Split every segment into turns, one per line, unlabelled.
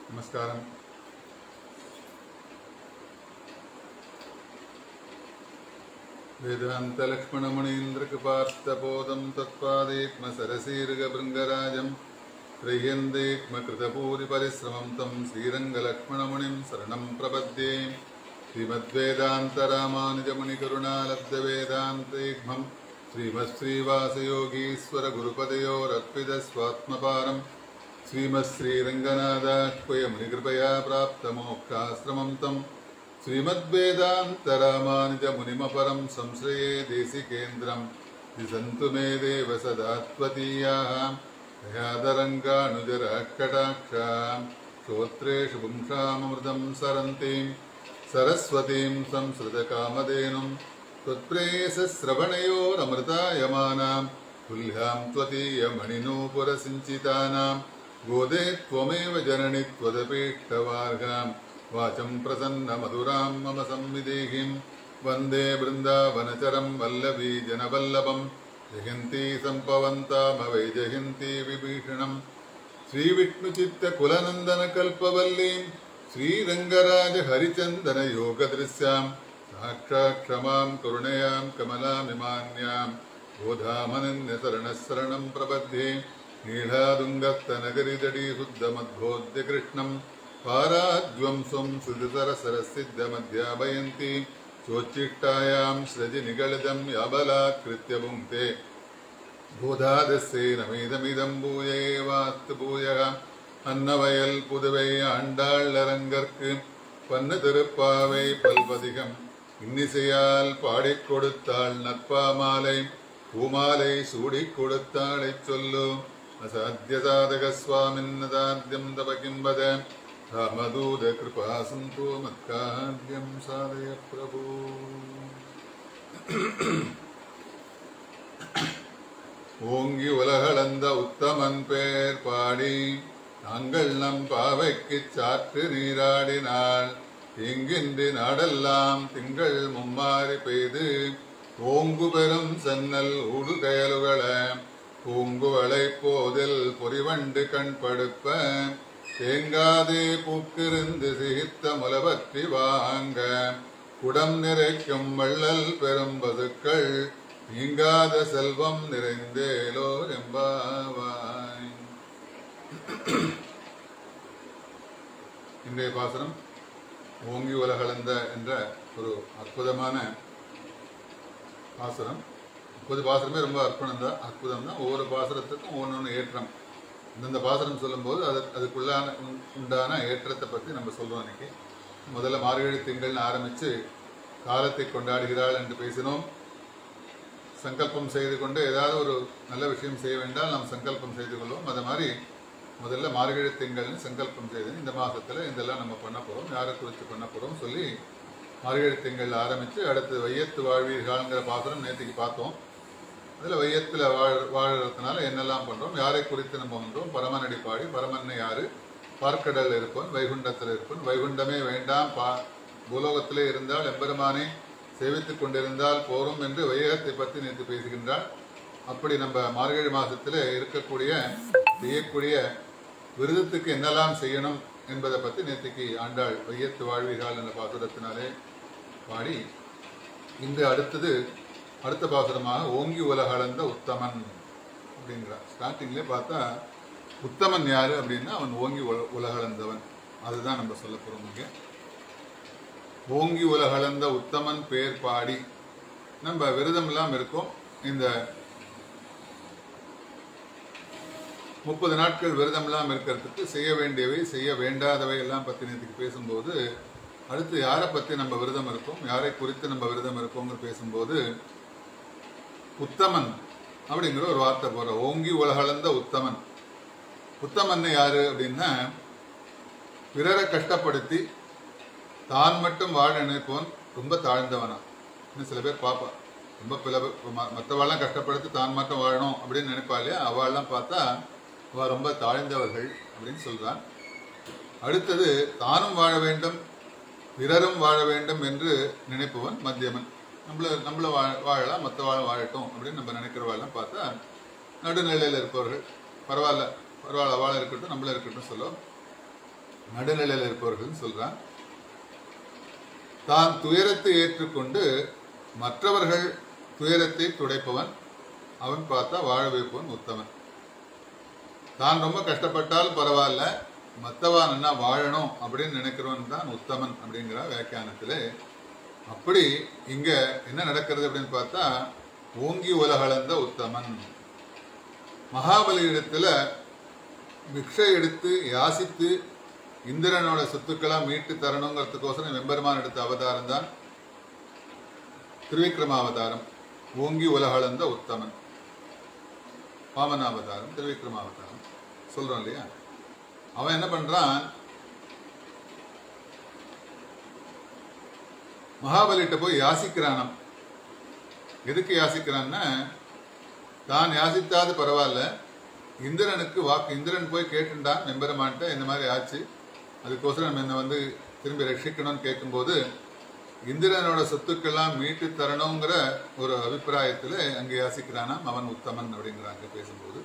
நமஸ்காரம் वेदान्तलक्ष्मणमुनीन्द्रकृपार्थबोधं तत्पादेक्मसरसीर्गभृङ्गराजं त्रय्यन्देक्मकृतपूरिपरिश्रमं तं श्रीरङ्गलक्ष्मणमुनिं शरणं प्रपद्ये श्रीमद्वेदान्तरामानुजमुनिकरुणालब्धवेदान्तेग्मं श्रीमत्श्रीवासयोगीश्वरगुरुपदयोरर्पितस्वात्मपारम् श्रीमत्श्रीरङ्गनाथाह्वयमुनिकृपया प्राप्तमोक्षाश्रमं तं श्रीमद्वेदान्तरामानुजमुनिमपरं संश्रये देशिकेन्द्रं दिसन्तु मे देव सदा त्वदीयाः दयादरङ्गानुजराकटाक्षा श्रोत्रेषु पुंसामृतं सरन्तीं सरस्वतीं संसृतकामधेनुं त्वत्प्रेयसश्रवणयोरमृतायमानां तुल्यां त्वदीयमणिनूपुरसिञ्चितानां गोदे त्वमेव जननि त्वदपेष्टवार्गां वाचं प्रसन्नमधुरां मम संविदेहिं वन्दे बृन्दावनचरं वल्लभी जनवल्लभं जयन्ती सम्पवन्तामवै जयन्ती विभीषणम् श्रीविष्णुचित्तकुलनन्दनकल्पवल्लीं श्रीरङ्गराजहरिचन्दनयोगदृश्यां साक्षात् क्षमां करुणयां कमलामिमान्यां गोधामनन्यशरणशरणं प्रपद्ये नीलादुङ्गस्तनगरिदडी शुद्धमद्भोद्य कृष्णं पाराद्वं स्वं सुधुतरसरसिद्धमध्यापयन्ति चोच्चिष्टायां सृजनिगलितं याबलात्कृत्य भुङ्क्ते பூதாதசேனமிதமிதம் பூயேவாத்து பூயக அன்னவயல் புதுவை ஆண்டாள் அரங்கற்கு பன்னு திருப்பாவை பல்பதிகம் இன்னிசையால் பாடிக் கொடுத்தாள் நற்பாமாலை பூமாலை சூடிக் கொடுத்தாளைச் சொல்லு அசாத்திய சாதக சுவாமின்னதாத்யம் தப கிம்பத ராமதூத கிருபா சந்தோ மத்காத்யம் சாதய பிரபு ஓங்கி உலகளந்த உத்தமன் பேர் பாடி நாங்கள் நம் பாவைக்குச் சாற்று நீராடினாள் இங்கின்றி நாடெல்லாம் திங்கள் மும்மாறி பெய்து ஓங்கு பெரும் சன்னல் ஊடுகயலுகள பூங்குவளை போதில் பொறிவண்டு கண் படுப்ப தேங்காதே பூக்கிருந்து சிகித்த முலவற்றி வாங்க குடம் நிறைக்கும் வள்ளல் பெரும் பசுக்கள் நீங்காத செல்வம் நிறைந்தேலோ எம்பாவாய் இன்றைய பாசனம் ஓங்கி உலகளந்த என்ற ஒரு அற்புதமான பாசனம் முப்பது பாசனமே ரொம்ப அற்புதம் தான் அற்புதம் தான் ஒவ்வொரு பாசனத்துக்கும் ஒவ்வொன்று ஏற்றம் இந்தந்த பாசனம் சொல்லும்போது அது அதுக்குள்ளான உண்டான ஏற்றத்தை பற்றி நம்ம சொல்றோம் இன்னைக்கு முதல்ல மார்கழி திங்கள்னு ஆரம்பித்து காலத்தை கொண்டாடுகிறாள் என்று பேசினோம் சங்கல்பம் செய்து கொண்டு ஏதாவது ஒரு நல்ல விஷயம் செய்ய வேண்டால் நாம் சங்கல்பம் செய்து கொள்வோம் அது மாதிரி முதல்ல மார்கழி திங்கள்னு சங்கல்பம் செய்து இந்த மாதத்தில் இதெல்லாம் நம்ம பண்ண போகிறோம் யாரை குறித்து பண்ண போகிறோம் சொல்லி மார்கழி திங்கள் ஆரம்பித்து அடுத்து வையத்து வாழ்வீர்கள்ங்கிற பாசனம் நேற்றுக்கு பார்த்தோம் அதில் வையத்தில் வாழ் வாழறதுனால என்னெல்லாம் பண்ணுறோம் யாரை குறித்து நம்ம வந்தோம் பரமனடி பாடி பரமன்னை யாரு பார்க்கடல் இருப்போன் வைகுண்டத்தில் இருப்போன் வைகுண்டமே வேண்டாம் பா பூலோகத்திலே இருந்தால் எம்பெருமானை சேவித்துக் கொண்டிருந்தால் போரும் என்று வையகத்தை பற்றி நேற்று பேசுகின்றாள் அப்படி நம்ம மார்கழி மாதத்தில் இருக்கக்கூடிய செய்யக்கூடிய விருதத்துக்கு என்னெல்லாம் செய்யணும் என்பதை பற்றி நேற்றுக்கு ஆண்டாள் வையத்து வாழ்விகால் என்ற பாசுரத்தினாலே பாடி இன்று அடுத்தது அடுத்த பாசுரமாக ஓங்கி உலகளந்த உத்தமன் அப்படிங்கிறார் ஸ்டார்டிங்லேயே பார்த்தா உத்தமன் யாரு அப்படின்னா அவன் ஓங்கி உல உலகளந்தவன் அதுதான் நம்ம சொல்ல போகிறோம் இங்கே ஓங்கி உலகளந்த உத்தமன் பேர் பாடி நம்ம விரதம் இருக்கோம் இந்த முப்பது நாட்கள் விரதம் எல்லாம் இருக்கிறதுக்கு செய்ய வேண்டியவை செய்ய வேண்டாதவை எல்லாம் பற்றி நேற்றுக்கு பேசும்போது அடுத்து யாரை பற்றி நம்ம விரதம் இருக்கோம் யாரை குறித்து நம்ம விரதம் இருக்கோங்க பேசும்போது உத்தமன் அப்படிங்கிற ஒரு வார்த்தை போற ஓங்கி உலகளந்த உத்தமன் உத்தமன் யாரு அப்படின்னா பிறரை கஷ்டப்படுத்தி தான் மட்டும் வாழ நினைப்பவன் ரொம்ப தாழ்ந்தவனா இன்னும் சில பேர் பார்ப்பா ரொம்ப பில மற்றவாள்லாம் கஷ்டப்படுத்தி தான் மட்டும் வாழணும் அப்படின்னு நினைப்பா இல்லையா அவள்லாம் பார்த்தா அவ ரொம்ப தாழ்ந்தவர்கள் அப்படின்னு சொல்றான் அடுத்தது தானும் வாழ வேண்டும் பிறரும் வாழ வேண்டும் என்று நினைப்பவன் மத்தியமன் நம்மள நம்மள வாழ வாழலாம் மற்ற வாழ வாழட்டும் அப்படின்னு நம்ம நினைக்கிறவாள்லாம் பார்த்தா நடுநிலையில் இருப்பவர்கள் பரவாயில்ல பரவாயில்ல வாழ இருக்கட்டும் நம்மள இருக்கட்டும் சொல்லும் நடுநிலையில் இருப்பவர்கள் சொல்றான் தான் துயரத்தை ஏற்றுக்கொண்டு மற்றவர்கள் துயரத்தை துடைப்பவன் அவன் பார்த்தா வாழ வைப்பவன் உத்தமன் தான் ரொம்ப கஷ்டப்பட்டால் பரவாயில்ல மற்றவன் என்ன வாழணும் அப்படின்னு நினைக்கிறவன் தான் உத்தமன் அப்படிங்கிற வியாக்கியானத்தில் அப்படி இங்க என்ன நடக்கிறது அப்படின்னு பார்த்தா ஓங்கி உலகளந்த உத்தமன் மகாபலி இடத்துல பிக்ஷை எடுத்து யாசித்து இந்திரனோட சொத்துக்கெல்லாம் மீட்டு தரணுங்கிறதுக்கோசரம் வெம்பெருமான் எடுத்த அவதாரம் தான் திருவிக்ரமாவதாரம் ஓங்கி உலகளந்த உத்தமன் வாமனாவதாரம் திருவிக்ரமாவதாரம் சொல்றோம் இல்லையா அவன் என்ன பண்றான் மகாபலிட்ட போய் யாசிக்கிறானாம் எதுக்கு யாசிக்கிறான்னா தான் யாசித்தாது பரவாயில்ல இந்திரனுக்கு வாக்கு இந்திரன் போய் கேட்டுண்டான் எம்பெருமான்ட்ட இந்த மாதிரி ஆச்சு அதுக்கோசரம் என்னை வந்து திரும்பி ரட்சிக்கணும்னு கேட்கும்போது இந்திரனோட சொத்துக்கெல்லாம் மீட்டு தரணுங்கிற ஒரு அபிப்பிராயத்தில் அங்கே யாசிக்கிறானாம் அவன் உத்தமன் அப்படிங்கிறாங்க பேசும்போது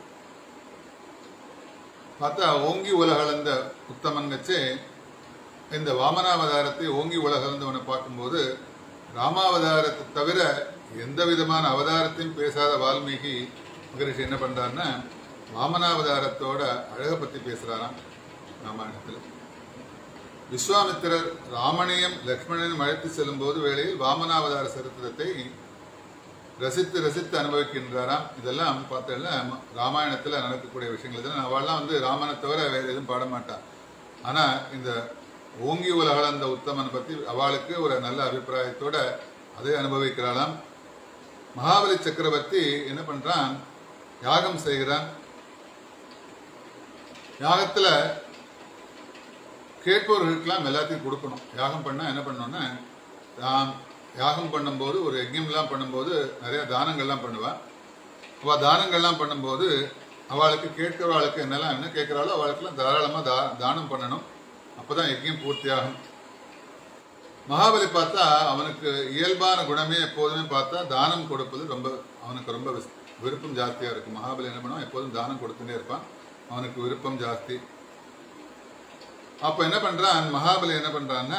பார்த்தா ஓங்கி உலகளந்த உத்தமன் வச்சே இந்த வாமனாவதாரத்தை ஓங்கி உலகளந்தவனை பார்க்கும்போது ராமாவதாரத்தை தவிர எந்த விதமான அவதாரத்தையும் பேசாத வால்மீகி மகரிஷி என்ன பண்றாருன்னா வாமனாவதாரத்தோட அழகை பத்தி பேசுறாராம் ராமாயணத்தில் விஸ்வாமித்திரர் ராமனையும் லக்ஷ்மணனையும் அழைத்து செல்லும் போது வேளையில் வாமனாவதார சரித்திரத்தை ரசித்து ரசித்து அனுபவிக்கின்றாராம் இதெல்லாம் பார்த்தேன்ல ராமாயணத்தில் நடக்கக்கூடிய விஷயங்கள் இதெல்லாம் அவள்லாம் வந்து ராமனை தவிர வேற எதுவும் பாட மாட்டான் ஆனா இந்த ஓங்கி உலகளந்த உத்தமன் பத்தி அவளுக்கு ஒரு நல்ல அபிப்பிராயத்தோட அதை அனுபவிக்கிறாளாம் மகாபலி சக்கரவர்த்தி என்ன பண்றான் யாகம் செய்கிறான் யாகத்துல கேட்பவர்களுக்கெல்லாம் எல்லாத்தையும் கொடுக்கணும் யாகம் பண்ணா என்ன பண்ணோம்னா தான் யாகம் பண்ணும்போது ஒரு யஜ்யம்லாம் பண்ணும்போது நிறைய தானங்கள்லாம் பண்ணுவான் அவள் தானங்கள்லாம் பண்ணும்போது அவளுக்கு கேட்கிறவளுக்கு என்னெல்லாம் என்ன கேட்கிறாளோ அவளுக்கெல்லாம் தாராளமாக தா தானம் பண்ணணும் அப்பதான் யஜ்யம் பூர்த்தியாகும் மகாபலி பார்த்தா அவனுக்கு இயல்பான குணமே எப்போதுமே பார்த்தா தானம் கொடுப்பது ரொம்ப அவனுக்கு ரொம்ப விஸ்- விருப்பம் ஜாஸ்தியா இருக்கும் மகாபலி என்ன பண்ணுவான் எப்போதும் தானம் கொடுத்துட்டே இருப்பான் அவனுக்கு விருப்பம் ஜாஸ்தி அப்ப என்ன பண்றான் மகாபலி என்ன பண்றான்னா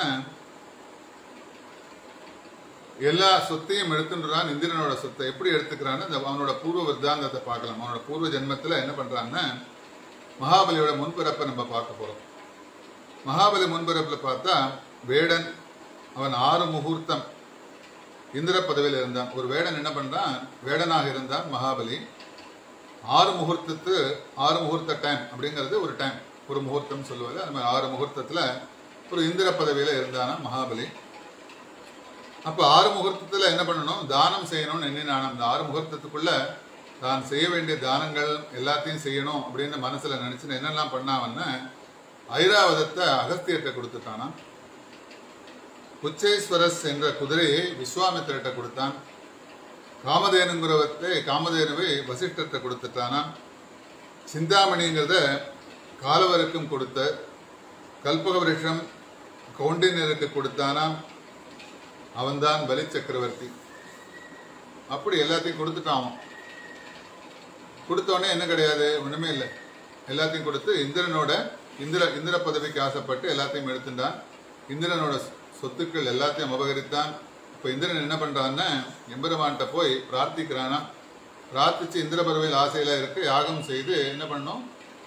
எல்லா சொத்தையும் எடுத்துன்றான் இந்திரனோட சொத்தை எப்படி எடுத்துக்கிறான்னு அந்த அவனோட பூர்வ விருத்தாந்தத்தை பார்க்கலாம் அவனோட பூர்வ ஜென்மத்துல என்ன பண்றான்னா மகாபலியோட முன்பிறப்பை நம்ம பார்க்க போறோம் மகாபலி முன்பிறப்புல பார்த்தா வேடன் அவன் ஆறு முகூர்த்தம் இந்திர பதவியில் இருந்தான் ஒரு வேடன் என்ன பண்றான் வேடனாக இருந்தான் மகாபலி ஆறு முகூர்த்தத்து ஆறு முகூர்த்த டைம் அப்படிங்கிறது ஒரு டைம் ஒரு முகூர்த்தம் சொல்லுவாங்க அந்த மாதிரி ஆறு முகூர்த்தத்துல ஒரு இந்திர பதவியில இருந்தானா மகாபலி அப்ப ஆறு முகூர்த்தத்துல என்ன பண்ணணும் தானம் செய்யணும்னு எண்ணினான் அந்த ஆறு முகூர்த்தத்துக்குள்ள தான் செய்ய வேண்டிய தானங்கள் எல்லாத்தையும் செய்யணும் அப்படின்னு மனசுல நினைச்சு என்னெல்லாம் பண்ணாவன்னு ஐராவதத்தை அகஸ்தியர்கிட்ட கொடுத்துட்டானாம் குச்சேஸ்வரஸ் என்ற குதிரையை விஸ்வாமித்திரட்ட கொடுத்தான் காமதேனுங்கிறவத்தை காமதேனுவை வசிஷ்டர்கிட்ட கொடுத்துட்டானாம் சிந்தாமணிங்கிறத காலவருக்கும் கொடுத்த கல்பக விருஷம் கவுண்டினருக்கு கொடுத்தானாம் அவன்தான் பலி சக்கரவர்த்தி அப்படி எல்லாத்தையும் கொடுத்துட்டான் அவன் கொடுத்தோடனே என்ன கிடையாது ஒண்ணுமே இல்லை எல்லாத்தையும் கொடுத்து இந்திரனோட இந்திர இந்திர பதவிக்கு ஆசைப்பட்டு எல்லாத்தையும் எடுத்துட்டான் இந்திரனோட சொத்துக்கள் எல்லாத்தையும் அபகரித்தான் இப்போ இந்திரன் என்ன பண்றான்னா எம்பெருமான்கிட்ட போய் பிரார்த்திக்கிறானா பிரார்த்திச்சு இந்திர பதவியில் ஆசையில இருக்க யாகம் செய்து என்ன பண்ணோம்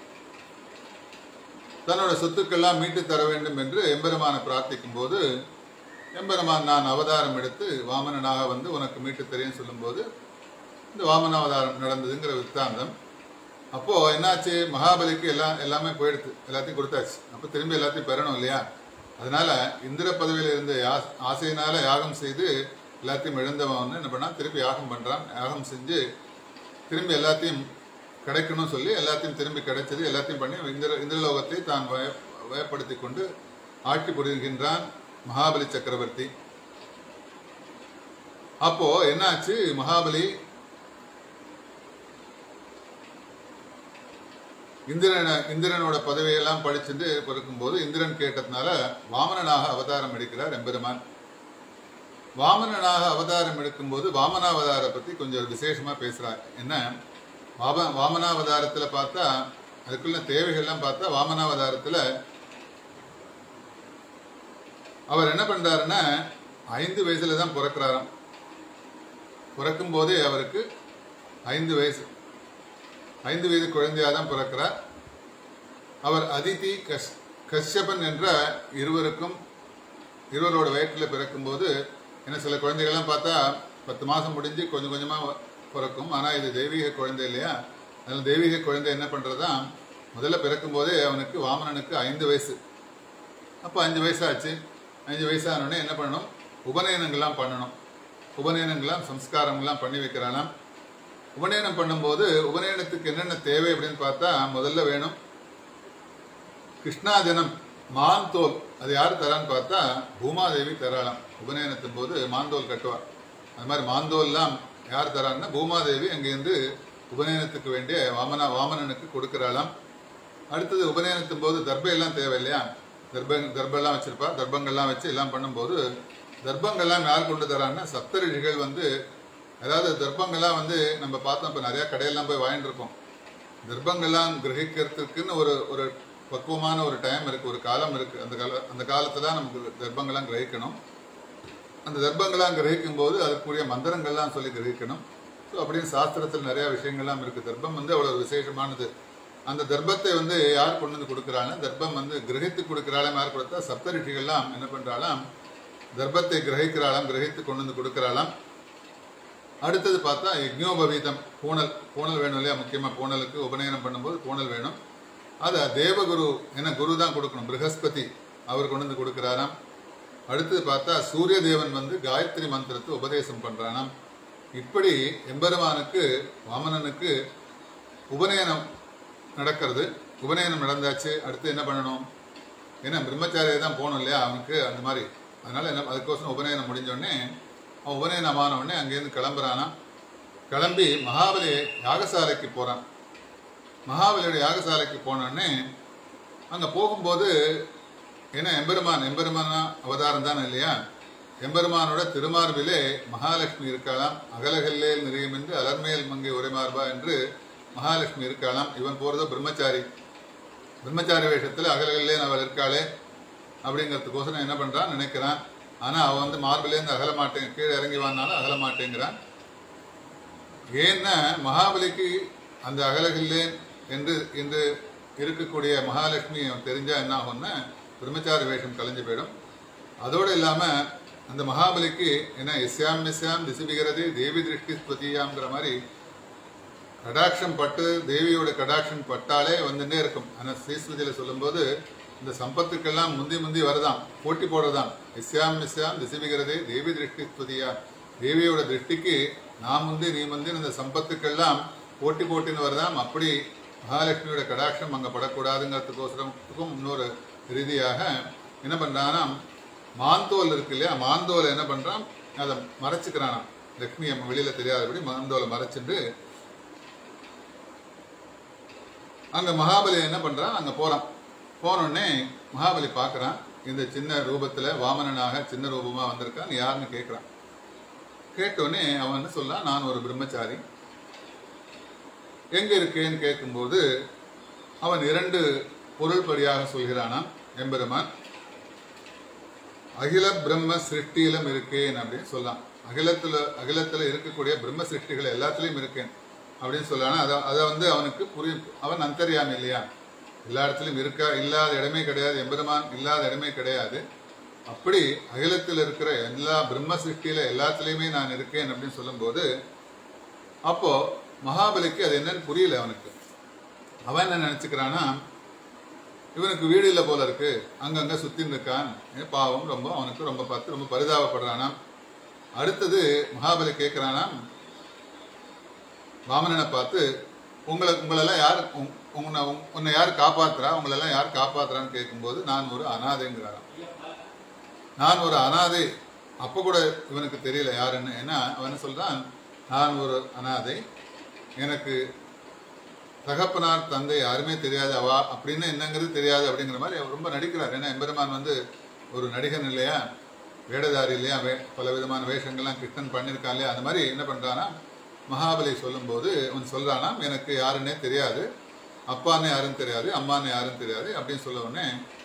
தன்னோட சொத்துக்கெல்லாம் மீட்டு தர வேண்டும் என்று எம்பெருமானை பிரார்த்திக்கும் போது எம்பெருமான் நான் அவதாரம் எடுத்து வாமனனாக வந்து உனக்கு மீட்டு தெரியும் சொல்லும்போது இந்த வாமன அவதாரம் நடந்ததுங்கிற வித்தாந்தம் அப்போ என்னாச்சு மகாபலிக்கு எல்லாம் எல்லாமே போயிடுது எல்லாத்தையும் கொடுத்தாச்சு அப்போ திரும்பி எல்லாத்தையும் பெறணும் இல்லையா அதனால இந்திர பதவியில் இருந்த யா- ஆசையினால யாகம் செய்து எல்லாத்தையும் இழந்தவன் வந்து என்ன பண்ணான் திருப்பி யாகம் பண்றான் யாகம் செஞ்சு திரும்பி எல்லாத்தையும் கிடைக்கணும்னு சொல்லி எல்லாத்தையும் திரும்பி கிடைச்சது எல்லாத்தையும் பண்ணி இந்திர இந்திரலோகத்தை தான் வய வயப்படுத்தி கொண்டு ஆட்சி புரிகின்றான் மகாபலி சக்கரவர்த்தி அப்போ என்னாச்சு மகாபலி இந்திரன இந்திரனோட பதவியெல்லாம் படிச்சுட்டு இருக்கும்போது இந்திரன் கேட்டதுனால வாமனனாக அவதாரம் எடுக்கிறார் எம்பெருமான் வாமனனாக அவதாரம் எடுக்கும்போது வாமனாவதார பத்தி கொஞ்சம் விசேஷமா பேசுறார் என்ன வாம வாமனாவதாரத்துல பார்த்தா அதுக்குள்ள தேவைகள்லாம் பார்த்தா வாமனாவதாரத்துல அவர் என்ன பண்றாருன்னா ஐந்து வயசுல தான் பிறக்கிறாராம் பிறக்கும் போதே அவருக்கு ஐந்து வயசு ஐந்து வயது குழந்தையாக தான் பிறக்கிறார் அவர் அதிதி கஷ் கஷ்யபன் என்ற இருவருக்கும் இருவரோட வயிற்றில் பிறக்கும்போது ஏன்னா சில குழந்தைகள்லாம் பார்த்தா பத்து மாதம் முடிஞ்சு கொஞ்சம் கொஞ்சமாக பிறக்கும் ஆனால் இது தெய்வீக குழந்தை இல்லையா அதனால் தெய்வீக குழந்தை என்ன பண்ணுறதா முதல்ல பிறக்கும்போதே அவனுக்கு வாமனனுக்கு ஐந்து வயசு அப்போ அஞ்சு வயசாச்சு அஞ்சு வயசானோடனே என்ன பண்ணணும் உபநயனங்கள்லாம் பண்ணணும் உபநயனங்கள்லாம் சம்ஸ்காரங்கள்லாம் பண்ணி வைக்கிறானாம் உபநயனம் பண்ணும்போது உபநயனத்துக்கு என்னென்ன தேவை அப்படின்னு பார்த்தா முதல்ல வேணும் கிருஷ்ணாஜனம் மான் தோல் அது யார் தரான்னு பார்த்தா பூமாதேவி தராளாம் உபநயனத்தின் போது மாந்தோல் கட்டுவார் அது மாதிரி மாந்தோல்லாம் யார் தரான்னா பூமாதேவி அங்கேருந்து உபநயனத்துக்கு வேண்டிய வாமனா வாமனனுக்கு கொடுக்கிறாளாம் அடுத்தது உபநயனத்தின் போது தர்பையெல்லாம் தேவை இல்லையா தர்ப தர்பெல்லாம் வச்சிருப்பா தர்பங்கள்லாம் வச்சு எல்லாம் பண்ணும்போது தர்பங்கள்லாம் யார் கொண்டு தரான்னா சப்தரிஷிகள் வந்து அதாவது தர்பங்கள்லாம் வந்து நம்ம பார்த்தோம் இப்போ நிறையா கடையெல்லாம் போய் வாங்கிட்டு இருக்கோம் தர்ப்பங்கள்லாம் கிரகிக்கிறதுக்குன்னு ஒரு ஒரு பக்குவமான ஒரு டைம் இருக்கு ஒரு காலம் இருக்கு அந்த கால அந்த காலத்துல தான் நமக்கு தர்ப்பங்கள்லாம் கிரகிக்கணும் அந்த தர்ப்பங்கள்லாம் கிரகிக்கும் போது அதுக்குரிய மந்திரங்கள்லாம் சொல்லி கிரகிக்கணும் ஸோ அப்படின்னு சாஸ்திரத்தில் நிறைய விஷயங்கள்லாம் இருக்கு தர்ப்பம் வந்து அவ்வளோ ஒரு விசேஷமானது அந்த தர்ப்பத்தை வந்து யார் கொண்டு வந்து கொடுக்குறாங்க தர்ப்பம் வந்து கிரகித்து கொடுக்குறாளாம் யார் கொடுத்தா சப்தரிஷிகள்லாம் என்ன பண்றாளாம் தர்ப்பத்தை கிரகிக்கிறாளாம் கிரகித்து கொண்டு வந்து கொடுக்குறாளாம் அடுத்தது பார்த்தா யக்ஞோபவீதம் பூணல் பூணல் வேணும் இல்லையா முக்கியமாக பூணலுக்கு உபநயனம் பண்ணும்போது பூணல் வேணும் அதை தேவகுரு என குரு தான் கொடுக்கணும் ப்ரகஸ்பதி அவர் கொண்டு வந்து கொடுக்குறாராம் அடுத்தது பார்த்தா சூரிய தேவன் வந்து காயத்ரி மந்திரத்தை உபதேசம் பண்றானாம் இப்படி எம்பெருமானுக்கு வாமனனுக்கு உபநயனம் நடக்கிறது உபநயனம் நடந்தாச்சு அடுத்து என்ன பண்ணணும் ஏன்னா பிரம்மச்சாரியை தான் போகணும் இல்லையா அவனுக்கு அந்த மாதிரி அதனால என்ன அதுக்கோசரம் உபநயனம் முடிஞ்ச உடனே அவன் உபநயனமான உடனே அங்கேருந்து கிளம்புறானா கிளம்பி மகாபலி யாகசாலைக்கு போறான் மகாபலியோட யாகசாலைக்கு போன உடனே அங்க போகும்போது ஏன்னா எம்பெருமான் எம்பெருமானா அவதாரம் தானே இல்லையா எம்பெருமானோட திருமார்பிலே மகாலட்சுமி இருக்கலாம் அகலகல்லேல் நிறையும் என்று அலர்மேல் மங்கை உரைமார்பா என்று மகாலட்சுமி இருக்கலாம் இவன் போறதோ பிரம்மச்சாரி பிரம்மச்சாரி வேஷத்துல அகலகல்லேன் அவள் இருக்காளே அப்படிங்கிறதுக்கோசரம் என்ன பண்றான் நினைக்கிறான் ஆனா அவன் வந்து மார்பிலேருந்து அகல மாட்டேன் கீழே இறங்கி வானாலும் அகல மாட்டேங்கிறான் ஏன்னா மகாபலிக்கு அந்த அகலகில்லேன் என்று என்று இருக்கக்கூடிய மகாலட்சுமி அவன் தெரிஞ்சா என்ன ஆகும்னா பிரம்மச்சாரி வேஷம் கலைஞ்சு போயிடும் அதோடு இல்லாம அந்த மகாபலிக்கு என்ன எஸ்யாம் எஸ்யாம் திசிபிகிறது தேவி திருஷ்டி ஸ்துதியாங்கிற மாதிரி கடாட்சம் பட்டு தேவியோட கடாட்சம் பட்டாலே வந்துட்டே இருக்கும் ஆனால் ஸ்ரீஸ்மதியில் சொல்லும்போது இந்த சம்பத்துக்கெல்லாம் முந்தி முந்தி வருதாம் போட்டி போடுறதாம் எஸ்யாம் எஸ்யாம் திசிபிகிறதே தேவி திருஷ்டி ஸ்துதியா தேவியோட திருஷ்டிக்கு நான் முந்தி நீ முந்தி இந்த சம்பத்துக்கெல்லாம் போட்டி போட்டின்னு வருதாம் அப்படி மகாலட்சுமியோட கடாட்சம் அங்கே படக்கூடாதுங்கிறதுக்கோசரத்துக்கும் இன்னொரு ரீதியாக என்ன பண்றானா மாந்தோல் இருக்கு இல்லையா மாந்தோலை என்ன பண்றான் அதை மறைச்சுக்கிறானாம் லக்ஷ்மி அம்மா வெளியில தெரியாதபடி மாந்தோலை மறைச்சிட்டு அங்க மகாபலி என்ன பண்றான் அங்க போறான் போனோடனே மகாபலி பார்க்கறான் இந்த சின்ன ரூபத்துல வாமனனாக சின்ன ரூபமா வந்திருக்கான் யாருன்னு கேட்கறான் கேட்டோடனே அவன் என்ன சொல்றான் நான் ஒரு பிரம்மச்சாரி எங்க இருக்கேன்னு கேட்கும்போது அவன் இரண்டு பொருள்படியாக சொல்கிறானாம் எம்பெருமான் அகில பிரம்ம சிருஷ்டியிலும் இருக்கேன் அப்படின்னு சொல்லலாம் அகிலத்துல அகிலத்துல இருக்கக்கூடிய பிரம்ம சிருஷ்டிகள் எல்லாத்துலயும் இருக்கேன் அப்படின்னு சொல்லலானா அதை அதை வந்து அவனுக்கு புரியும் அவன் அந்தரியாமி இல்லையா எல்லா இடத்துலையும் இருக்கா இல்லாத இடமே கிடையாது எம்பெருமான் இல்லாத இடமே கிடையாது அப்படி அகிலத்தில் இருக்கிற எல்லா பிரம்ம சிருஷ்டியில எல்லாத்துலேயுமே நான் இருக்கேன் அப்படின்னு சொல்லும்போது அப்போ மகாபலிக்கு அது என்னன்னு புரியல அவனுக்கு அவன் என்ன நினைச்சுக்கிறானா இவனுக்கு வீடு இல்லை போல இருக்கு அங்கங்க சுத்தின்னு இருக்கான் ஏ, பாவம் ரொம்ப அவனுக்கு ரொம்ப பார்த்து ரொம்ப பரிதாபப்படுறானாம் அடுத்தது மகாபலி கேட்கிறானாம் வாமனனை பார்த்து உங்களை உங்களெல்லாம் யார் உங்- உன்னை உன்- உன்னை யார் காப்பாத்துறா உங்களெல்லாம் யார் காப்பாத்துறான்னு கேட்கும்போது நான் ஒரு அனாதைங்கிறாராம் நான் ஒரு அனாதை அப்போ கூட இவனுக்கு தெரியல யாருன்னு ஏன்னா அவன் என்ன சொல்றான் நான் ஒரு அனாதை எனக்கு தகப்பனார் தந்தை யாருமே தெரியாது அவா அப்படின்னு என்னங்கிறது தெரியாது அப்படிங்கிற மாதிரி அவர் ரொம்ப நடிக்கிறார் ஏன்னா எம்பெருமான் வந்து ஒரு நடிகன் இல்லையா வேடதாரி இல்லையா வே பல விதமான வேஷங்கள்லாம் கிருஷ்ணன் பண்ணியிருக்கான் இல்லையா அந்த மாதிரி என்ன பண்றானா மகாபலி சொல்லும்போது அவன் சொல்றானாம் எனக்கு யாருன்னே தெரியாது அப்பான்னு யாரும் தெரியாது அம்மான்னு யாரும் தெரியாது அப்படின்னு சொல்ல உடனே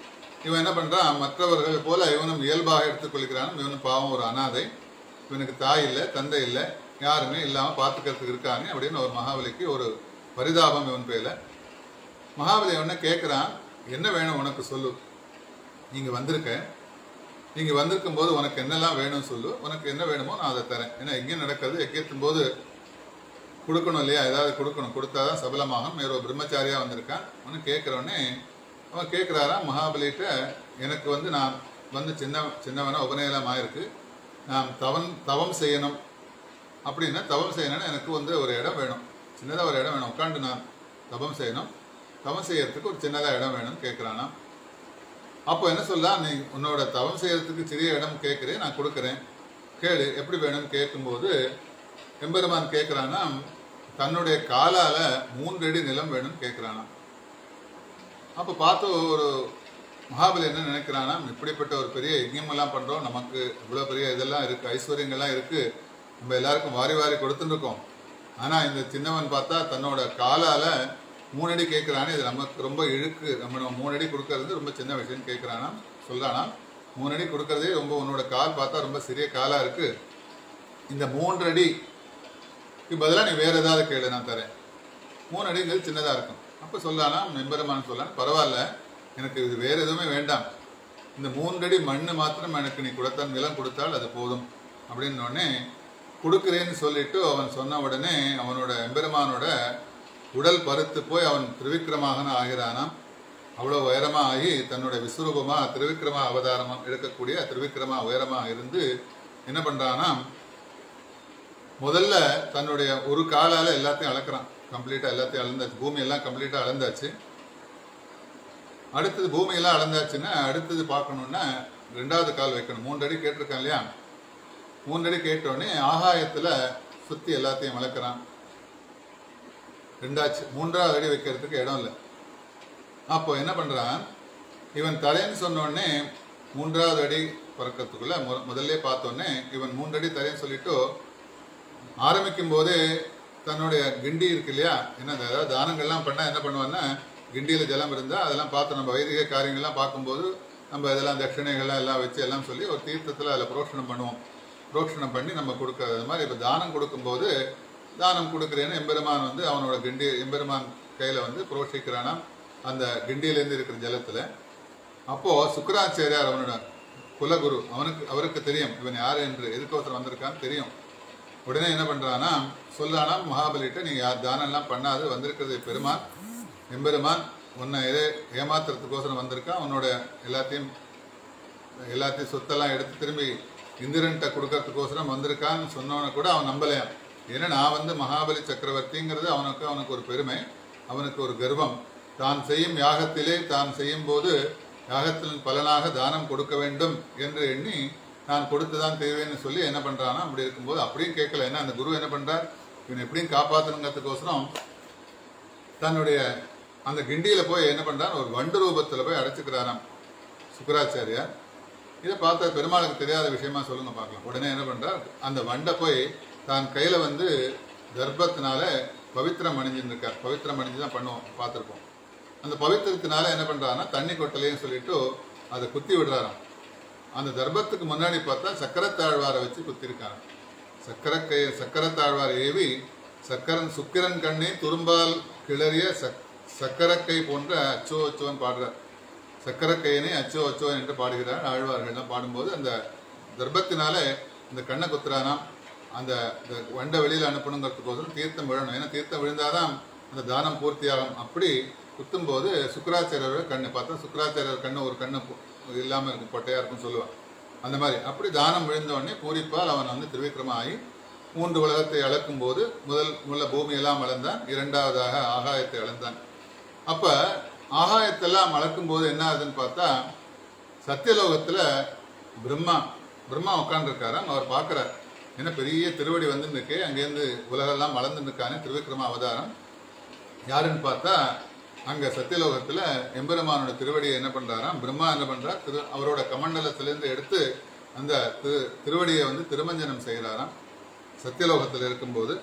இவன் என்ன பண்றான் மற்றவர்கள் போல இவனும் இயல்பாக எடுத்துக்கொள்கிறான் இவனும் பாவம் ஒரு அனாதை இவனுக்கு தாய் இல்லை தந்தை இல்லை யாருமே இல்லாம பார்த்துக்கிறதுக்கு இருக்காங்க அப்படின்னு ஒரு மகாபலிக்கு ஒரு பரிதாபம் இவன் பேர்ல மகாபலி அவனை கேட்குறான் என்ன வேணும் உனக்கு சொல்லு நீங்க வந்திருக்க நீங்க வந்திருக்கும் போது உனக்கு என்னெல்லாம் வேணும் சொல்லு உனக்கு என்ன வேணுமோ நான் அதை தரேன் ஏன்னா எங்கேயும் நடக்கிறது எங்கேத்தும் போது கொடுக்கணும் இல்லையா ஏதாவது கொடுக்கணும் கொடுத்தாதான் சபலமாகும் வேற ஒரு பிரம்மச்சாரியா வந்திருக்கான் அவனு கேட்குறவனே அவன் கேட்குறாராம் மகாபலிகிட்ட எனக்கு வந்து நான் வந்து சின்ன சின்னவனா உபநயனம் ஆயிருக்கு நான் தவம் தவம் செய்யணும் அப்படின்னா தவம் செய்யணும்னா எனக்கு வந்து ஒரு இடம் வேணும் சின்னதாக ஒரு இடம் வேணும் உட்காந்து நான் தவம் செய்யணும் தவம் செய்யறதுக்கு ஒரு சின்னதாக இடம் வேணும்னு கேட்குறானா அப்போ என்ன சொல்லலாம் நீ உன்னோட தவம் செய்யறதுக்கு சிறிய இடம் கேட்குறேன் நான் கொடுக்குறேன் கேளு எப்படி வேணும்னு கேட்கும்போது எம்பெருமான் கேட்குறானா தன்னுடைய காலால மூன்று அடி நிலம் வேணும்னு கேட்குறானா அப்போ பார்த்து ஒரு மகாபலி என்ன நினைக்கிறானா இப்படிப்பட்ட ஒரு பெரிய யஜ்ஞமெல்லாம் பண்றோம் நமக்கு இவ்வளோ பெரிய இதெல்லாம் இருக்கு ஐஸ்வர்யங்கள்லாம் இருக்கு நம்ம எல்லாருக்கும் வாரி வாரி கொடுத்துட்டு இருக்கோம் ஆனா இந்த சின்னவன் பார்த்தா தன்னோட காலால மூணடி கேட்குறானே இது நமக்கு ரொம்ப இழுக்கு நம்ம நம்ம மூணடி கொடுக்கறது ரொம்ப சின்ன விஷயம்னு கேட்குறானா சொல்றானா மூணடி கொடுக்கறதே ரொம்ப உன்னோட கால் பார்த்தா ரொம்ப சிறிய காலா இருக்கு இந்த மூன்று அடி பதிலாக நீ வேற ஏதாவது கேளு நான் தரேன் மூணு அடிங்கிறது சின்னதா இருக்கும் அப்ப சொல்லானா மெம்பரமான்னு சொல்லலாம் பரவாயில்ல எனக்கு இது வேற எதுவுமே வேண்டாம் இந்த மூன்றடி மண்ணு மாத்திரம் எனக்கு நீ கொடுத்தால் நிலம் கொடுத்தால் அது போதும் அப்படின்னு உடனே கொடுக்குறேன்னு சொல்லிட்டு அவன் சொன்ன உடனே அவனோட எம்பெருமானோட உடல் பருத்து போய் அவன் திருவிக்கிரமாக ஆகிறானாம் அவ்வளோ உயரமா ஆகி தன்னோட விஸ்வரூபமா திருவிக்கிரமா அவதாரமா எடுக்கக்கூடிய திருவிக்கிரமா உயரமா இருந்து என்ன பண்றானா முதல்ல தன்னுடைய ஒரு காலால எல்லாத்தையும் அளக்குறான் கம்ப்ளீட்டா எல்லாத்தையும் அளந்தாச்சு பூமி எல்லாம் கம்ப்ளீட்டா அளந்தாச்சு அடுத்தது பூமி எல்லாம் அளந்தாச்சுன்னா அடுத்தது பார்க்கணும்னா ரெண்டாவது கால் வைக்கணும் மூன்று அடி கேட்டிருக்கான் இல்லையா மூன்று அடி கேட்டோடனே ஆகாயத்துல சுத்தி எல்லாத்தையும் வளர்க்குறான் ரெண்டாச்சு மூன்றாவது அடி வைக்கிறதுக்கு இடம் இல்லை அப்போ என்ன பண்றான் இவன் தரேன்னு சொன்ன உடனே மூன்றாவது அடி பறக்கிறதுக்குள்ள மு- முதல்ல பார்த்தோன்னே இவன் மூன்று அடி தரேன்னு சொல்லிட்டு ஆரம்பிக்கும் போதே தன்னுடைய கிண்டி இருக்கு இல்லையா என்ன அதாவது தானங்கள்லாம் பண்ணா என்ன பண்ணுவான்னா கிண்டியில ஜலம் இருந்தா அதெல்லாம் பார்த்து நம்ம வைதிக காரியங்கள்லாம் பார்க்கும்போது நம்ம இதெல்லாம் தட்சிணைகள்லாம் எல்லாம் வச்சு எல்லாம் சொல்லி ஒரு தீர்த்தத்தில் அதில் புரோஷனம் பண்ணுவோம் புரோஷனம் பண்ணி நம்ம கொடுக்கறது அது மாதிரி இப்போ தானம் கொடுக்கும்போது தானம் கொடுக்குறேன்னு எம்பெருமான் வந்து அவனோட கிண்டி எம்பெருமான் கையில வந்து புரோஷிக்கிறானா அந்த கிண்டியிலேருந்து இருக்கிற ஜலத்துல அப்போ சுக்கராச்சாரியார் அவனோட குலகுரு அவனுக்கு அவருக்கு தெரியும் இவன் யாரு என்று எதுக்கோசரம் வந்திருக்கான்னு தெரியும் உடனே என்ன பண்றானா சொல்லானா மகாபலிட்ட நீ யார் தானம் எல்லாம் பண்ணாது வந்திருக்கிறது பெருமான் எம்பெருமான் உன்னை எதே ஏமாத்துறதுக்கோசரம் வந்திருக்கான் உன்னோட எல்லாத்தையும் எல்லாத்தையும் சொத்தெல்லாம் எடுத்து திரும்பி இந்திரன்ட்ட கொடுக்கறதுக்கோசரம் வந்திருக்கான்னு சொன்னவன கூட அவன் நம்பலையாம் ஏன்னா நான் வந்து மகாபலி சக்கரவர்த்திங்கிறது அவனுக்கு அவனுக்கு ஒரு பெருமை அவனுக்கு ஒரு கர்வம் தான் செய்யும் யாகத்திலே தான் செய்யும் போது யாகத்தின் பலனாக தானம் கொடுக்க வேண்டும் என்று எண்ணி நான் கொடுத்துதான் தேவைன்னு சொல்லி என்ன பண்றானா அப்படி இருக்கும்போது அப்படியும் கேட்கல ஏன்னா அந்த குரு என்ன பண்றார் இவன் எப்படியும் காப்பாத்தணுங்கிறதுக்கோசரம் தன்னுடைய அந்த கிண்டியில போய் என்ன பண்றான் ஒரு வண்டு ரூபத்துல போய் அடைச்சுக்கிறாராம் சுக்கராச்சாரியார் இதை பார்த்தா பெருமாளுக்கு தெரியாத விஷயமா சொல்லுங்க பார்க்கலாம் உடனே என்ன பண்றார் அந்த வண்டை போய் தான் கையில வந்து கர்ப்பத்தினால பவித்திரம் அணிஞ்சுன்னு இருக்கார் பவித்திரம் அணிஞ்சு தான் பண்ணுவோம் பார்த்துருப்போம் அந்த பவித்திரத்தினால என்ன பண்றாருன்னா தண்ணி கொட்டலையும் சொல்லிட்டு அதை குத்தி விடுறாராம் அந்த தர்ப்பத்துக்கு முன்னாடி பார்த்தா சக்கரத்தாழ்வாரை வச்சு குத்திருக்காங்க சக்கரக்கை சக்கரத்தாழ்வார் ஏவி சக்கரன் சுக்கிரன் கண்ணே துரும்பால் கிளறிய சக் சக்கரக்கை போன்ற அச்சோ அச்சோன்னு பாடுறார் சக்கரக்கையனே அச்சோ அச்சோ என்று பாடுகிறார் ஆழ்வார்கள்லாம் பாடும்போது அந்த கர்ப்பத்தினால இந்த கண்ணை குத்துறானாம் அந்த இந்த வண்டை வெளியில அனுப்பணுங்கிறதுக்கோசரம் தீர்த்தம் விழணும் ஏன்னா தீர்த்தம் விழுந்தாதான் அந்த தானம் பூர்த்தியாகும் அப்படி குத்தும்போது சுக்கராச்சாரியோட கண்ணு பார்த்தா சுக்கராச்சாரியர் கண்ணு ஒரு கண்ணு பொ- இல்லாம இருக்கும் பொட்டையா இருக்கும்னு சொல்லுவான் அந்த மாதிரி அப்படி தானம் விழுந்த உடனே பூரிப்பால் அவன் வந்து திருவிக்கிரம ஆகி மூன்று உலகத்தை அளக்கும் போது முதல் முதல்ல பூமியெல்லாம் அளந்தான் இரண்டாவதாக ஆகாயத்தை அளந்தான் அப்ப ஆகாயத்தெல்லாம் அளக்கும் போது என்ன ஆகுதுன்னு பார்த்தா சத்தியலோகத்துல பிரம்மா பிரம்மா உட்காந்துருக்காராம் அவர் பார்க்கறார் என்ன பெரிய திருவடி வந்து நிற்கே அங்கேருந்து உலகெல்லாம் வளர்ந்து நிற்கானே திருவிக்ரம அவதாரம் யாருன்னு பார்த்தா அங்க சத்தியலோகத்துல எம்பெருமானோட திருவடியை என்ன பண்றாராம் பிரம்மா என்ன பண்றார் திரு அவரோட கமண்டலத்திலிருந்து எடுத்து அந்த திரு திருவடியை வந்து திருமஞ்சனம் செய்கிறாராம் சத்தியலோகத்தில் இருக்கும்போது